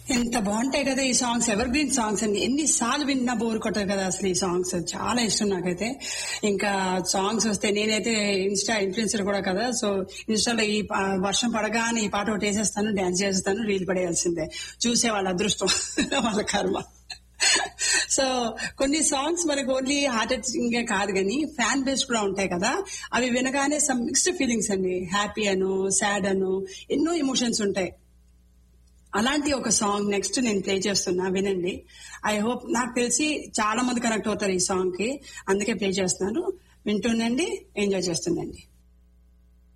ఎంత బాగుంటాయి కదా ఈ సాంగ్స్ ఎవర్ గ్రీన్ సాంగ్స్ అండి ఎన్ని సార్లు విన్నా బోర్ కొట్టదు కదా అసలు ఈ సాంగ్స్ చాలా ఇష్టం నాకైతే ఇంకా సాంగ్స్ వస్తే నేనైతే ఇన్స్టా ఇన్ఫ్లుయెన్సర్ కూడా కదా సో ఇన్స్టాలో ఈ పా- వర్షం పడగానే ఈ పాట ఒకటి వేసేస్తాను డాన్స్ చేసేస్తాను రీల్ పడేయాల్సిందే చూసే వాళ్ళ అదృష్టం వాళ్ళ కర్మ సో కొన్ని సాంగ్స్ మనకు ఓన్లీ హార్ట్ టచింగ్ కాదు కానీ ఫ్యాన్ బేస్ కూడా ఉంటాయి కదా అవి వినగానే సమ్ మిక్స్డ్ ఫీలింగ్స్ అండి హ్యాపీ అను సాడ్ అను ఎన్నో ఎమోషన్స్ ఉంటాయి అలాంటి ఒక సాంగ్ నెక్స్ట్ నేను ప్లే చేస్తున్నా వినండి ఐ హోప్ నాకు తెలిసి చాలా మంది కనెక్ట్ అవుతారు ఈ సాంగ్ కి అందుకే ప్లే చేస్తున్నాను వింటుండండి ఎంజాయ్ చేస్తుండండి